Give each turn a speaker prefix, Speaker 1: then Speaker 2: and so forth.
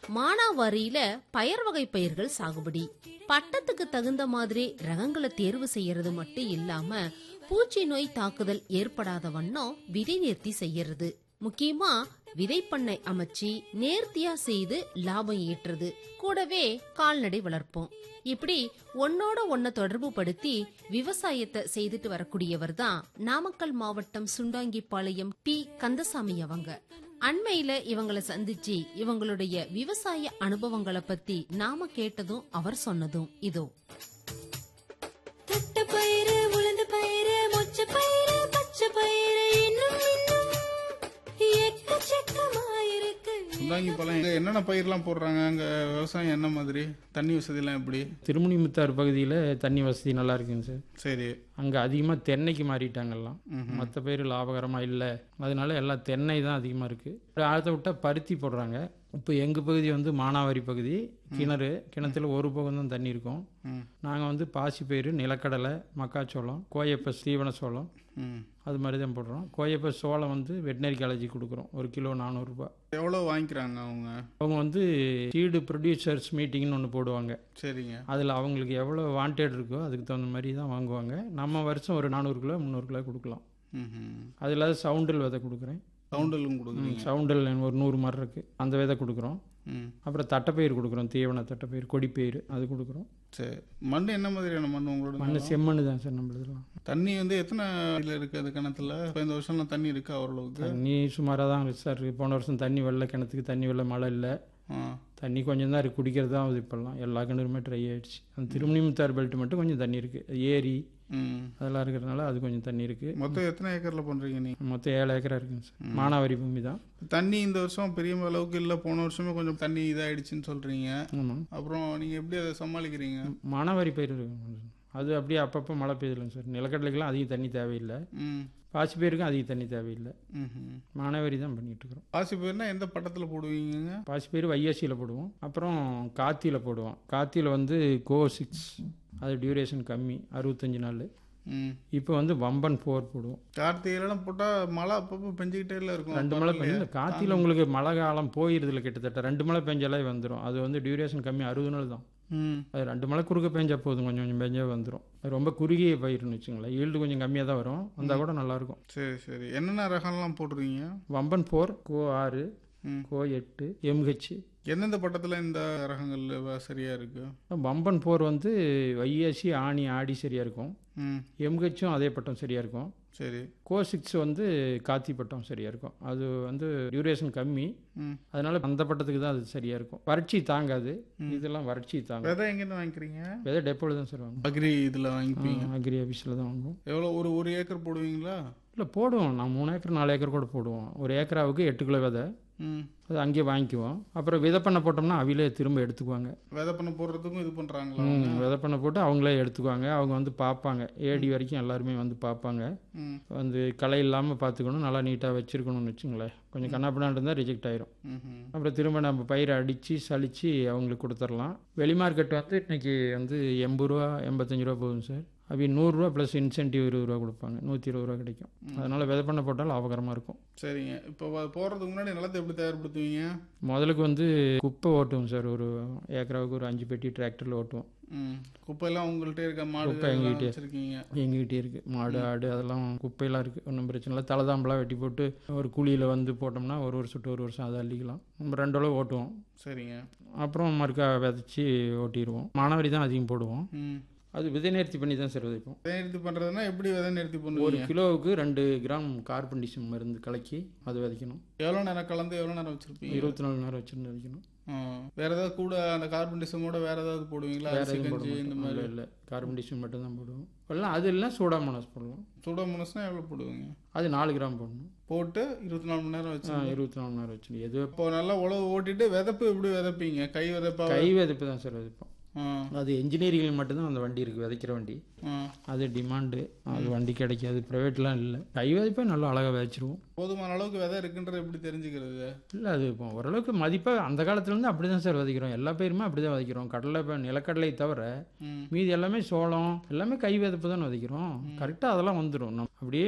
Speaker 1: மானாவாரியில பயர் வகை பயிர்கள் சாகுபடி பட்டத்துக்கு தகுந்த மாதிரி ரகங்களை தேர்வு செய்யறது மட்டும் இல்லாம பூச்சி நோய் தாக்குதல் ஏற்படாத வண்ணம் விதை நேர்த்தி செய்யறது முக்கியமா விதைப்பண்ணை அமைச்சு நேர்த்தியா செய்து லாபம் ஈட்டுறது கூடவே கால்நடை வளர்ப்போம் இப்படி ஒன்னோட ஒன்ன தொடர்பு படுத்தி விவசாயத்தை செய்துட்டு வரக்கூடியவர் தான் நாமக்கல் மாவட்டம் சுண்டாங்கிப்பாளையம் பி கந்தசாமி அவங்க அண்மையில இவங்கள சந்திச்சு இவங்களுடைய விவசாய அனுபவங்களை பத்தி நாம கேட்டதும் அவர் சொன்னதும் இதோ
Speaker 2: தட்ட பயிறு உளுந்து பயிறு மொச்ச பயிறு பச்சை பயிறு இன்னும் இன்னும் எக்கச்சக்கமாயிருக்கு
Speaker 3: சுந்தாங்கி பழம் இங்க என்னென்ன பயிர்லாம் போடுறாங்க அங்க விவசாயம் என்ன மாதிரி தண்ணி வசதிலாம் எப்படி
Speaker 4: திருமுனிமுத்தார் பகுதியில் தண்ணி வசதி நல்லா இருக்குங்க சார்
Speaker 3: சரி
Speaker 4: அங்கே அதிகமாக தென்னைக்கு மாறிட்டாங்கல்லாம் மற்ற பேர் லாபகரமாக இல்லை அதனால எல்லாம் தென்னை தான் அதிகமாக இருக்குது ஆழத்தை விட்டால் பருத்தி போடுறாங்க இப்போ எங்கள் பகுதி வந்து மானாவாரி பகுதி கிணறு கிணத்துல ஒரு பக்கம் தான் தண்ணி இருக்கும்
Speaker 3: ம்.
Speaker 4: நாங்கள் வந்து பாசிப்பயிறு நிலக்கடலை மக்காச்சோளம் கோயப்ப ஸ்ரீவன சோளம்
Speaker 3: ம்
Speaker 4: அது மாதிரி தான் போடுறோம் கோயப்ப சோளம் வந்து வெட்டினரி காலேஜ் கொடுக்குறோம் ஒரு கிலோ நானூறுரூபா
Speaker 3: எவ்வளோ வாங்கிக்கிறாங்க அவங்க
Speaker 4: அவங்க வந்து சீடு ப்ரொடியூசர்ஸ் மீட்டிங்னு ஒன்று போடுவாங்க
Speaker 3: சரிங்க
Speaker 4: அதில் அவங்களுக்கு எவ்வளோ வாண்டட் இருக்கோ அதுக்கு தகுந்த மாதிரி தான் வாங்குவாங்க நம்ம வருஷம் ஒரு நானூறு கிலோ முந்நூறு கிலோ கொடுக்கலாம்
Speaker 3: ம்
Speaker 4: அது இல்லாத சவுண்டில் விதை கொடுக்குறேன்
Speaker 3: சவுண்டலும் கொடுக்குறீங்க
Speaker 4: சவுண்டில் ஒரு நூறு மரம் இருக்குது அந்த விதை கொடுக்குறோம்
Speaker 3: ம்
Speaker 4: அப்புறம் தட்டைப்பயிர் கொடுக்குறோம் தீவன தட்டைப்பயிர் கொடிப்பயிர் அது கொடுக்குறோம்
Speaker 3: சரி மண் என்ன மாதிரியான மண் உங்களோட
Speaker 4: மண்ணு செம்மண்ணு தான் சார் நம்மளதுலாம்
Speaker 3: தண்ணி வந்து எத்தனை இதில் இருக்குது அது கிணத்துல இப்போ இந்த வருஷம்லாம் தண்ணி இருக்கா ஓரளவுக்கு
Speaker 4: தண்ணி சுமாராக தான் இருக்கு சார் போன வருஷம் தண்ணி வெள்ள கிணத்துக்கு தண்ணி வெள்ள மழை இல்லை
Speaker 3: ஆ
Speaker 4: தண்ணி கொஞ்சம் தான் இருக்குது குடிக்கிறது தான் இப்போல்லாம் எல்லா கிணறுமே ட்ரை ஆயிடுச்சு அந்த திருமணிமுத்தார் பெல்ட் மட்டும் கொஞ்சம் தண்ணி இருக்குது ஏரி
Speaker 3: ம்
Speaker 4: அதெல்லாம் இருக்கிறதுனால அது கொஞ்சம் தண்ணி இருக்குது
Speaker 3: மொத்தம் எத்தனை ஏக்கரில் பண்ணுறீங்க நீங்கள்
Speaker 4: மொத்தம் ஏழு ஏக்கரா இருக்குங்க சார் மானாவாரி பூமி தான்
Speaker 3: தண்ணி இந்த வருஷம் பெரிய அளவுக்கு இல்லை போன வருஷமே கொஞ்சம் தண்ணி இதாயிடுச்சுன்னு சொல்கிறீங்க
Speaker 4: ஆமாம்
Speaker 3: அப்புறம் நீங்கள் எப்படி அதை சமாளிக்கிறீங்க
Speaker 4: மானாவாரி பயிர் இருக்குங்க அது அப்படியே அப்பப்போ மழை பெய்யுதுலங்க சார் நிலக்கடலைக்கெல்லாம் அதிக தண்ணி தேவையில்லை
Speaker 3: ம்
Speaker 4: பாசி பயிருக்கும் அதிக தண்ணி தேவையில்லை
Speaker 3: ம்
Speaker 4: மானாவாரி தான் பண்ணிட்டு இருக்கிறோம்
Speaker 3: பாசி பயிர்னா எந்த பட்டத்தில் போடுவீங்க
Speaker 4: பாசி பயிர் வையாசியில் போடுவோம் அப்புறம் காத்தியில் போடுவோம் காத்தியில் வந்து கோ சிக்ஸ் அது டியூரேஷன் கம்மி அறுபத்தஞ்சு நாள்
Speaker 3: ம்
Speaker 4: இப்போ வந்து வம்பன் ஃபோர் போடுவோம்
Speaker 3: கார்த்திகைலாம் போட்டால் மழை அப்பப்போ பெஞ்சிக்கிட்டே இல்லை இருக்கும்
Speaker 4: ரெண்டு மழை பெஞ்சு காத்தியில் உங்களுக்கு மழை காலம் போயிருதுல கிட்டத்தட்ட ரெண்டு மழை பெஞ்சாலே வந்துடும் அது வந்து டியூரேஷன் கம்மி அறுபது நாள் தான்
Speaker 3: ம்
Speaker 4: அது ரெண்டு மழை குறுக்க பெஞ்சா போதும் கொஞ்சம் கொஞ்சம் பெஞ்சா வந்துடும் அது ரொம்ப குறுகிய பயிர்னு வச்சுங்களேன் ஈல்டு கொஞ்சம் கம்மியாக தான் வரும் வந்தால் கூட நல்லாயிருக்கும்
Speaker 3: சரி சரி என்னென்ன ரகம்லாம் போடுறீங்க
Speaker 4: வம்பன் ஃபோர் கோ ஆறு
Speaker 3: ம்.
Speaker 4: கோ எட்டு எம்ஹெச்
Speaker 3: எந்தெந்த பட்டத்தில் இந்த ரகங்கள் வ- சரியா இருக்கு
Speaker 4: வம்பன் ஃபோர் வந்து வையாசி ஆணி ஆடி சரியாக இருக்கும்
Speaker 3: ம்
Speaker 4: எம்ஹெச்சும் அதே பட்டம் சரியாக இருக்கும்
Speaker 3: சரி
Speaker 4: கோ சிக்ஸ் வந்து காத்தி பட்டம் சரியாக இருக்கும் அது வந்து டியூரேஷன் கம்மி
Speaker 3: ம்
Speaker 4: அதனால அந்த பட்டத்துக்கு தான் அது சரியாக இருக்கும் வறட்சி தாங்காது இதெல்லாம் வறட்சி தாங்கும்
Speaker 3: விதை எங்கேருந்து வாங்கிக்கிறீங்க
Speaker 4: விதை டெப்போவில் தான் சார் வாங்குவோம்
Speaker 3: அக்ரி இதில் வாங்கிப்பீங்க
Speaker 4: அக்ரி ஆஃபீஸில் தான் வாங்குவோம்
Speaker 3: எவ்வளோ ஒரு ஒரு ஏக்கர் போடுவீங்களா
Speaker 4: இல்லை போடுவோம் நான் மூணு ஏக்கர் நாலு ஏக்கர் கூட போடுவோம் ஒரு ஏக்கராவுக்கு எட்டு கிலோ விதை
Speaker 3: ம்
Speaker 4: அது அங்கேயே வாங்கிக்குவோம் அப்புறம் விதை பண்ண போட்டோம்னா அவிலே திரும்ப எடுத்துக்குவாங்க
Speaker 3: விதை பண்ண போடுறதுக்கும் இது பண்ணுறாங்களா
Speaker 4: ம், விதை பண்ண போட்டு அவங்களே எடுத்துக்குவாங்க அவங்க வந்து பார்ப்பாங்க ஏடி வரைக்கும் எல்லாருமே வந்து பார்ப்பாங்க
Speaker 3: ம்
Speaker 4: வந்து களை இல்லாமல் பார்த்துக்கணும் நல்லா நீட்டாக வச்சுருக்கணும்னு வச்சுங்களேன் கொஞ்சம் கண்ணாப்பினான் இருந்தால் ரிஜெக்ட் ஆயிரும்
Speaker 3: ம்
Speaker 4: அப்புறம் திரும்ப நம்ம பயிரை அடித்து சலித்து அவங்களுக்கு கொடுத்துடலாம் வெளி மார்க்கெட் வந்து இன்னைக்கு வந்து எண்பது ரூபா எண்பத்தஞ்சு ரூபா போகுது சார் அப்படி நூறுரூவா ப்ளஸ் இன்சென்டிவ் இருபது ரூபா கொடுப்பாங்க நூற்றி இருபது ரூபா கிடைக்கும் அதனால் விதை பண்ண போட்டால் லாபகரமாக இருக்கும்
Speaker 3: சரிங்க இப்போ வ- போடுறதுக்கு முன்னாடி நிலத்தை எப்படி தயார்படுத்துவீங்க
Speaker 4: முதலுக்கு வந்து குப்பை ஓட்டுவோம் சார் ஒரு ஏக்கராவுக்கு ஒரு அஞ்சு பெட்டி டிராக்டரில் ஓட்டுவோம்
Speaker 3: ம் குப்பையெல்லாம் உங்கள்கிட்ட இருக்க மாடு
Speaker 4: குப்பை எங்ககிட்ட.
Speaker 3: வச்சுருக்கீங்க
Speaker 4: எங்ககிட்டே இருக்குது மாடு ஆடு அதெல்லாம் குப்பையெல்லாம் இருக்குது ஒன்றும் பிரச்சனை இல்லை தலைதாம்பெல்லாம் வெட்டி போட்டு ஒரு குழியில் வந்து போட்டோம்னா ஒரு வருஷம் to ஒரு வருஷம் அதை அள்ளிக்கலாம் நம்ம ரெண்டு அளவு ஓட்டுவோம்
Speaker 3: சரிங்க
Speaker 4: அப்புறம் மறுக்கா விதைச்சி ஓட்டிடுவோம் மானாவாரி தான் அதிகம் போடுவோம்
Speaker 3: ம்
Speaker 4: அது விதை நேர்த்தி பண்ணி தான் சார் விதைப்போம்
Speaker 3: விதை நிறுத்தி பண்ணுறதுனா எப்படி விதை நிறுத்தி
Speaker 4: ஒரு
Speaker 3: பண்ணுவீங்க
Speaker 4: கிலோவுக்கு ரெண்டு கிராம் கார்பன்டிசம் மருந்து கலக்கி அது விதைக்கணும்
Speaker 3: எவ்வளோ நேரம் கலந்து எவ்வளோ நேரம் வச்சுருப்பீங்க
Speaker 4: இருபத்தி நாலு நேரம் வச்சுருந்து விதைக்கணும்
Speaker 3: ஆ. வேற ஏதாவது கூட அந்த கார்பன் டிசமோட வேற ஏதாவது போடுவீங்களா
Speaker 4: வேற
Speaker 3: அரிசி
Speaker 4: எதுவும் போட
Speaker 3: கஞ்சி இந்த
Speaker 4: மாட்டோம்
Speaker 3: மாதிரி
Speaker 4: இல்லை இல்லை கார்பன்டிசம் மட்டும் தான் போடுவோம் எல்லாம் அது இல்லை சூடாமோனாஸ் போடுவோம்
Speaker 3: சூடோமோனஸ்னா எவ்வளோ போடுவீங்க
Speaker 4: அது நாலு கிராம் போடணும்
Speaker 3: போட்டு இருபத்தி நாலு மணி நேரம் வச்சு
Speaker 4: ஆ, இருபத்தி நாலு நேரம் வச்சு எது
Speaker 3: இப்போ நல்லா உழவு ஓட்டிட்டு விதப்பு எப்படி விதைப்பீங்க கை விதைப்பா
Speaker 4: கை விதைப்பு தான் சார் விதைப்போம்
Speaker 3: ஆ
Speaker 4: அது என்ஜினியரிங் மட்டும்தான் அந்த வண்டி இருக்குது விதைக்கிற வண்டி
Speaker 3: ஆ
Speaker 4: அது டிமாண்டு அது வண்டி கிடைக்காது ப்ரைவேட்லாம் இல்லை கை விதைப்பே நல்லா அழகாக விதைச்சிருவோம்
Speaker 3: போதுமான அளவுக்கு விதை இருக்குன்றது எப்படி தெரிஞ்சுக்கிறது
Speaker 4: இல்லை அது இப்போ ஓரளவுக்கு மதிப்பாக அந்த காலத்துலேருந்து அப்படி தான் சார் விதைக்கிறோம் எல்லா பேருமே அப்படி தான் விதைக்கிறோம் கடலை இப்போ நிலக்கடலை தவிர
Speaker 3: ம்
Speaker 4: மீதி எல்லாமே சோளம் எல்லாமே கை விதைப்பு தான் விதைக்கிறோம் கரெக்டாக அதெல்லாம் வந்துடும் நம்ம அப்படியே